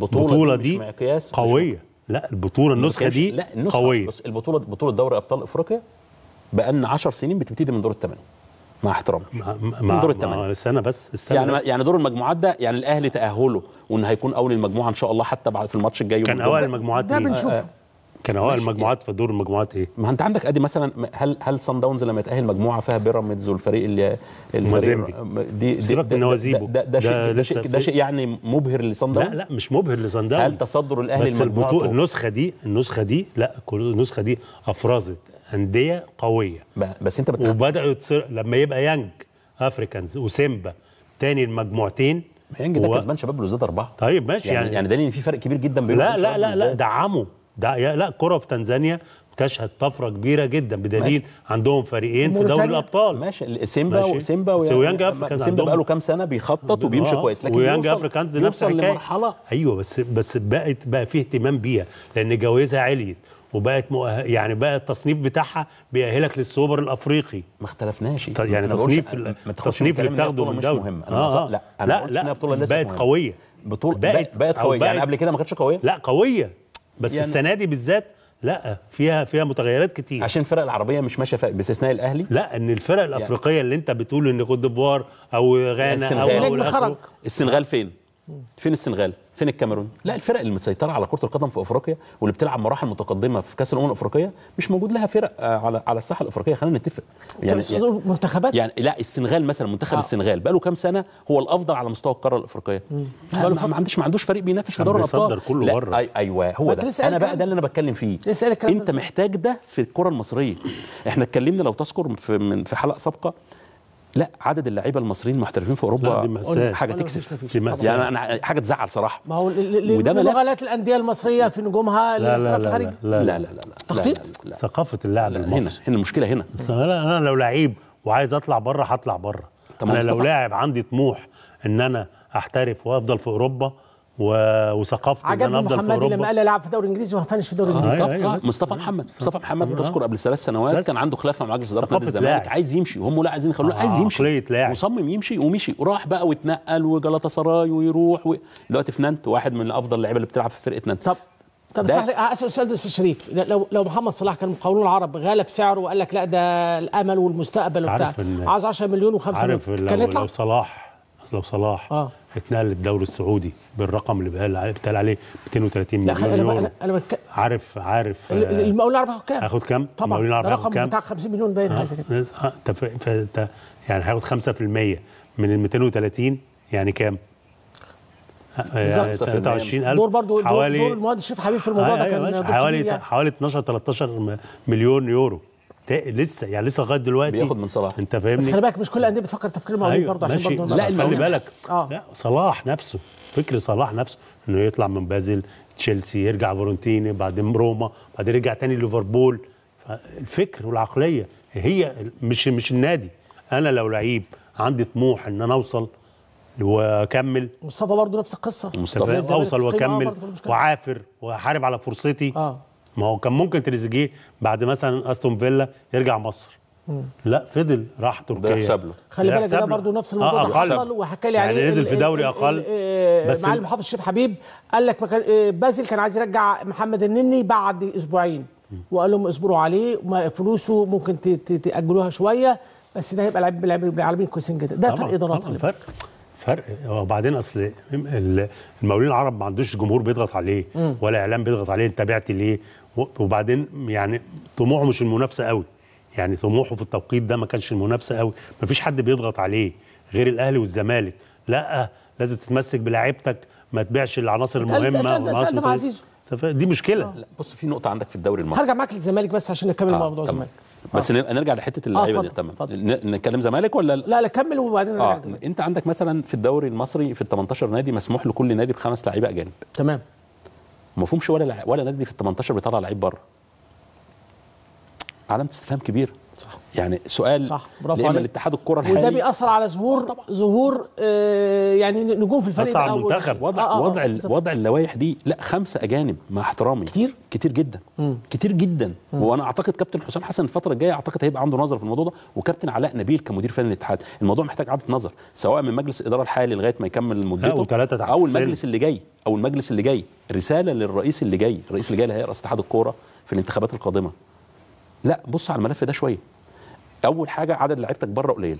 البطوله, البطولة دي, دي مش مقياس مش قويه لا البطوله ما النسخه كانش- دي لا النسخه قويه بص البطوله بطوله دوري ابطال افريقيا بقالنا 10 سنين بتبتدي من دور الثمانيه مع احترامي مع من دور مع الثمانيه استنى بس استنى يعني بس. يعني دور المجموعات ده يعني الاهلي تاهله وان هيكون اول المجموعه ان شاء الله حتى بعد في الماتش الجاي كان يوم اوائل الجمعة. المجموعات ده مين؟ بنشوفه كان اوائل ماشي. المجموعات في دور المجموعات ايه؟ ما انت عندك ادي مثلا هل هل صن داونز لما يتاهل مجموعه فيها بيراميدز والفريق اللي الفريق مازيمبي. دي دي سيبك ده- من ده- وزيبو. ده, ده, ده شيء ده, لسه شيء ده في- شيء يعني مبهر لصن لا داونز لا مش مبهر لصن هل داونز تصدر الاهلي بس البطوله لمجموعته النسخه دي النسخه دي لا كل النسخه دي افرزت انديه قويه ب- بس انت بتخ... وبداوا يتصير لما يبقى يانج افريكانز وسيمبا تاني المجموعتين يانج ده هو- كسبان شباب بلوزداد اربعه طيب ماشي يعني يعني, يعني دليل ان في فرق كبير جدا بين لا لا لا لا دعموا ده يا- لا كره في تنزانيا تشهد طفره كبيره جدا بدليل عندهم فريقين في دوري وموريتانيا. الابطال ماشي سيمبا ماشي. وسيمبا بس ويانج أفريكانز سيمبا عندهم- بقاله كام سنه بيخطط وبيمشي آه، كويس لكن ويانج يوصل- افريكانز نفس يوصل الحكايه لمرحله ايوه بس بس بقت بقى في اهتمام بيها لان جوائزها عليت وبقت مؤه... يعني بقى التصنيف بتاعها بيأهلك للسوبر الافريقي ما اختلفناش ط- يعني أنا بقولش- تصنيف ال- ما تاخدش التصنيف من اللي كلامي إن بتاخده البطولة من مش دوري مهم انا آه، آه آه. لا انا لا ما قلتش لا انها بطوله لسه بقت مهمة. قويه بطوله بقت- بقت بقت أو قويه يعني بقت- قبل كده ما كانتش قويه لا قويه بس يعني- السنه دي بالذات لا فيها فيها متغيرات كتير عشان الفرق العربيه مش ماشيه فيها باستثناء الاهلي لا ان الفرق الافريقيه اللي انت بتقول ان كوت ديفوار او غانا او السنغال. او نجم الآخر. خرج. السنغال فين؟ فين السنغال؟ فين الكاميرون؟ لا الفرق اللي متسيطره على كره القدم في افريقيا واللي بتلعب مراحل متقدمه في كاس الامم الافريقيه مش موجود لها فرق آه، على على الساحه الافريقيه خلينا نتفق يعني يعني, منتخبات يعني لا السنغال مثلا منتخب آه. السنغال بقى له كام سنه هو الافضل على مستوى القاره الافريقيه ما, ما, ما عندوش ما عندوش فريق بينافس في كان دوري بيصدر الابطال كله لا، بره. أي ايوه هو ما أنت ده لسه قايل انا بقى الكلام ده اللي انا بتكلم فيه لسه قايل الكلام انت ده. محتاج ده في الكره المصريه احنا اتكلمنا لو تذكر في من في حلقه سابقه لا عدد اللعيبه المصريين المحترفين في لا، اوروبا دي مأساة. حاجه ولا تكسف مفيش- دي مأساة. يعني انا حاجه تزعل صراحه ما هو ل- ل- وده ملف. لمغالاة الانديه المصريه في نجومها لا لا للاحتراف لا الخارجي لا, لا لا, لا لا لا تخطيط؟ لا, لا, لا, ثقافه اللاعب لا هنا المصري هنا المشكله هنا بس انا انا لو لعيب وعايز اطلع بره هطلع بره طب ما انا لو مصطفى- لاعب عندي طموح ان انا احترف وافضل في اوروبا و... وثقافتي ان عجبني انا افضل في محمدي لما اوروبا قال العب في الدوري الانجليزي وهفنش في الدوري آه، الانجليزي أيوة، أيوة، آه، بس. مصطفى محمد مصطفى محمد لو تذكر قبل ثلاث سنوات بس. كان عنده خلاف مع مجلس اداره ثقافة نادي الزمالك لاعب. عايز يمشي وهم لا عايزين يخلوه آه، عايز يمشي عقلية لاعب. مصمم يمشي ومشي وراح بقى واتنقل وجلاتا سراي ويروح و... دلوقتي في نانت واحد من افضل اللعيبه اللي بتلعب في فرقه نانت طب طب ده- اسمح لي اسال سؤال بس شريف لو لو محمد صلاح كان مقاولون العرب غالب سعره وقال لك لا ده الامل والمستقبل وبتاع عارف إن- عاوز 10 مليون و5 عارف مليون لو, كان يطلع لو صلاح لو صلاح آه. اتنقل للدوري السعودي بالرقم اللي بيتقال بيتقال عليه 230 لا مليون خلي- انا يورو انا انا بتك... عارف عارف ال- آه، المقاولون العرب هياخد كام؟ هياخد كام؟ طبعا المقاولين العرب ده هياخد رقم كام؟ بتاع 50 مليون باين حاجه زي كده آه، آه، انت ف- فانت يعني هياخد 5% من ال 230 يعني كام؟ آه، بالظبط. 23000 دور برضو دور, حوالي دور المهندس شريف حبيب في الموضوع ده أيوة كان ماشي. دور حوالي كبير يعني. حوالي 12 13 م- مليون يورو تا- لسه يعني لسه لغايه دلوقتي بياخد من صلاح. انت بس فاهمني خلي بالك مش كل الانديه بتفكر تفكير المقاولين أيوة برضه عشان ماشي. برضه لا، خلي المقاولين- بالك آه. لا صلاح نفسه فكر صلاح نفسه انه يطلع من بازل تشيلسي يرجع فورنتيني بعدين روما بعدين يرجع تاني ليفربول الفكر والعقليه هي مش مش النادي انا لو لعيب عندي طموح ان انا اوصل واكمل مصطفى برضه نفس القصه مصطفى. زي الزمالك اوصل القيمة، آه، واكمل برضه مش كده. واعافر واحارب على فرصتي اه ما هو كان ممكن تريزيجيه بعد مثلا استون فيلا يرجع مصر لا فضل راح تركيا يحسب له. خلي ده بالك ده يحسب له. برضه نفس الموضوع آه، ده أقل. حصل وحكى لي يعني عليه نزل ال- في دوري ال- أقل. ال- آه، بس معالي ال- محافظ الشيخ حبيب قال لك مكان آه، بازل كان عايز يرجع محمد النني بعد اسبوعين وقال لهم اصبروا عليه وما- فلوسه ممكن ت- ت- تاجلوها شويه بس ده هيبقى لعيب لعيب العالمين كويسين جدا ده فرق ادارات طبعا خلي بالك. فرق فرق وبعدين اصل ال- المقاولين العرب ما عندوش جمهور بيضغط عليه ولا اعلام بيضغط عليه انت بعت ليه و- وبعدين يعني طموحه مش المنافسه قوي يعني طموحه في التوقيت ده ما كانش المنافسه قوي ما فيش حد بيضغط عليه غير الاهلي والزمالك لا لازم تتمسك بلاعيبتك ما تبيعش العناصر ده- ده- ده- المهمه ده- ده- والعناصر ده مع الطريقة. زيزو. أنت فاهم؟ دي مشكله لا بص في نقطه عندك في الدوري المصري هرجع معاك للزمالك بس عشان نكمل آه، موضوع تمام. الزمالك بس ن- نرجع لحته اللعيبه دي اتفضل، تمام اتفضل. ن- نتكلم زمالك ولا لا؟ لا لا كمل وبعدين نرجع اه للزمالك. انت عندك مثلا في الدوري المصري في ال 18 نادي مسموح لكل نادي بخمس لعيبه اجانب تمام ما فيهمش ولا لع... ولا نادي في ال 18 بيطلع لعيب بره علامه استفهام كبير يعني سؤال صح، برافو ليه عليك. الاتحاد الكره وده الحالي بيأثر على ظهور ظهور آه يعني نجوم في الفريق بيأثر على الأول. المنتخب. وضع آه، آه، وضع آه، ال- بالظبط. وضع اللوائح دي لا خمسه اجانب مع احترامي كتير؟ كتير جدا كتير جدا وانا اعتقد كابتن حسام حسن الفتره الجايه اعتقد هيبقى عنده نظر في الموضوع ده وكابتن علاء نبيل كمدير فني الاتحاد الموضوع محتاج اعاده نظر سواء من مجلس الاداره الحالي لغايه ما يكمل مدته وتلاتة تحت او السن. المجلس اللي جاي او المجلس اللي جاي رساله للرئيس اللي جاي الرئيس اللي جاي اللي هيرأس اتحاد الكوره في الانتخابات القادمه لا بص على الملف ده شويه اول حاجه عدد لعيبتك بره قليله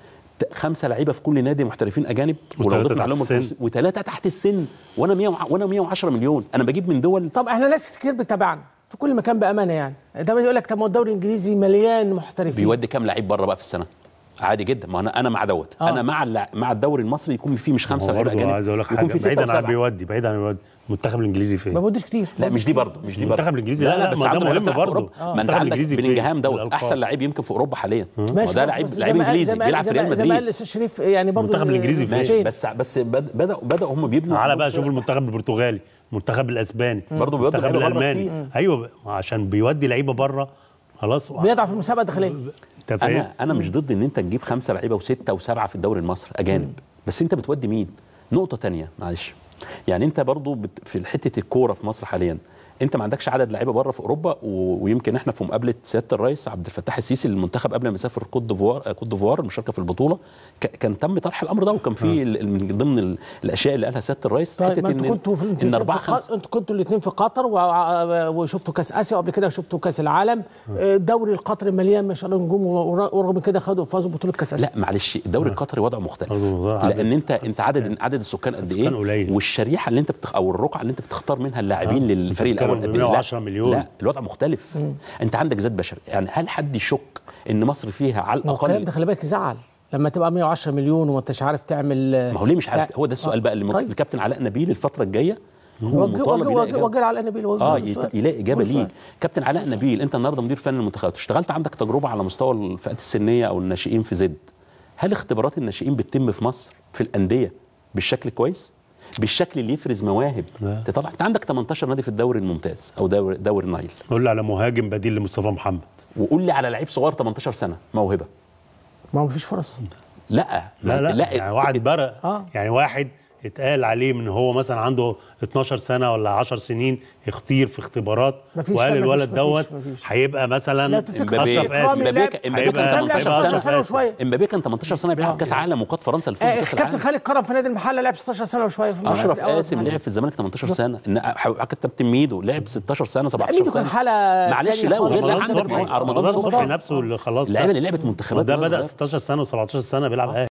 ت- خمسه لعيبه في كل نادي محترفين اجانب وتلاتة ضفنا تحت عليهم السن. الفلوس وثلاثه تحت السن وانا 100 وع- وانا 110 مليون انا بجيب من دول طب احنا ناس كتير بتتابعنا في كل مكان بامانه يعني طب يقول لك طب ما هو الدوري الانجليزي مليان محترفين بيودي كام لعيب بره بقى في السنه عادي جدا ما انا انا مع دوت آه. انا مع اللع... مع الدوري المصري يكون فيه مش خمسه هو لعيبه برضه اجانب عايز اقول لك يكون حاجه فيه سته بعيدا عن وسبعه بيودي بعيدا عن بيودي المنتخب الانجليزي فين؟ ما بوديش كتير لا مش دي برضه مش دي برضه المنتخب الإنجليزي لا، لا، بس ما ده عنده لعيبة مهم بتلعب في برضه. أوروبا. آه. ما انت المنتخب عندك الإنجليزي في بلينجهام دوت الألقاب. احسن لعيب يمكن في اوروبا حاليا ما ماشي هو ده بس لعيب زي لعيب ما قال- انجليزي زي ما قال- بيلعب في زي ما- ريال زي ما قال مدريد الاستاذ شريف يعني برضه المنتخب الإنجليزي فين؟ ماشي بس بس بد- بداوا بداوا هم بيبنوا تعالى بقى شوف المنتخب البرتغالي المنتخب الاسباني برضه بيودي المنتخب لعيبة بره الالماني ايوه عشان بيودي لعيبه بره خلاص بيضعف المسابقه الداخليه انت فاهم انا انا مش ضد ان انت تجيب خمسه لعيبه وسته وسبعه في الدوري المصري اجانب بس انت بتودي مين نقطه تانية معلش يعني انت برضو بت في حته الكوره في مصر حاليا انت ما عندكش عدد لعيبه بره في اوروبا و... ويمكن احنا في مقابله سياده الرئيس عبد الفتاح السيسي للمنتخب قبل ما يسافر كوت ديفوار كوت ديفوار المشاركه في البطوله ك... كان تم طرح الامر ده وكان في ال- من ضمن ال... الاشياء اللي قالها سياده الرئيس طيب حته ما انتوا ان كنتوا في ان اربعه في قط- خمسه انتوا كنتوا الاثنين في قطر و- وشفتوا كاس اسيا وقبل كده شفتوا كاس العالم الدوري القطري مليان ما شاء الله نجوم ور- ورغم كده خدوا فازوا ببطوله كاس اسيا لا معلش الدوري القطري وضعه مختلف برضه موضوع عدد- لان انت انت عدد عدد السكان قد السكان ايه قليل. والشريحه اللي انت بتخ... او الرقعه اللي انت بتختار منها اللاعبين آه. للفريق انت الاول بتتكلم قد ايه 110 لا. مليون. لا الوضع مختلف انت عندك ذات بشري يعني هل حد يشك ان مصر فيها على ما هو الكلام الاقل ده خلي بالك يزعل لما تبقى 110 مليون وما انتش عارف تعمل ما هو ليه مش عارف هو ده السؤال بقى اللي ممكن طيب. الكابتن علاء نبيل الفتره الجايه هو وجه مطالب وجه يلاقي وجه إجابة. وجه على النبيل وجه اه له يت- سؤال. يلاقي اجابه له ليه سؤال. كابتن علاء نبيل انت النهارده مدير فني المنتخبات اشتغلت عندك تجربه على مستوى الفئات السنيه او الناشئين في زد هل اختبارات الناشئين بتتم في مصر في الانديه بالشكل كويس بالشكل اللي يفرز مواهب لا. تطلع انت عندك 18 نادي في الدوري الممتاز او دوري دوري النايل قول لي على مهاجم بديل لمصطفى محمد وقول لي على لعيب صغير 18 سنه موهبه ما هو مفيش فرص لا لا لا, لا يعني واحد برق آه. يعني واحد اتقال عليه من هو مثلا عنده 12 سنه ولا 10 سنين اختير في اختبارات مفيش، وقال لا، الولد مفيش، دوت مفيش، مفيش. هيبقى مثلا لا تفتكر امبابي اشرف إكرامي قاسم امبابي لعب- كان- امبابي كان هيبقى- 18 هيبقى سنه أشرف قاسم. وشويه امبابي كان 18 سنه بيلعب كاس عالم وقاد فرنسا للفوز آه، بكاس كابتن العالم خالد كرم في نادي المحله لعب 16 سنه وشويه في اشرف المحل. قاسم لعب في الزمالك 18 سنه ان كابتن ميدو لعب 16 سنه 17 ميدو كان سنه حاله معلش تانية لا خالص. وغير لا رمضان عندك صبحي رمضان رمضان صبحي صبحي نفسه اللي خلاص اللعيبه اللي لعبت منتخبات ده وهو بدا صغير. 16 سنه و17 سنه بيلعب اهلي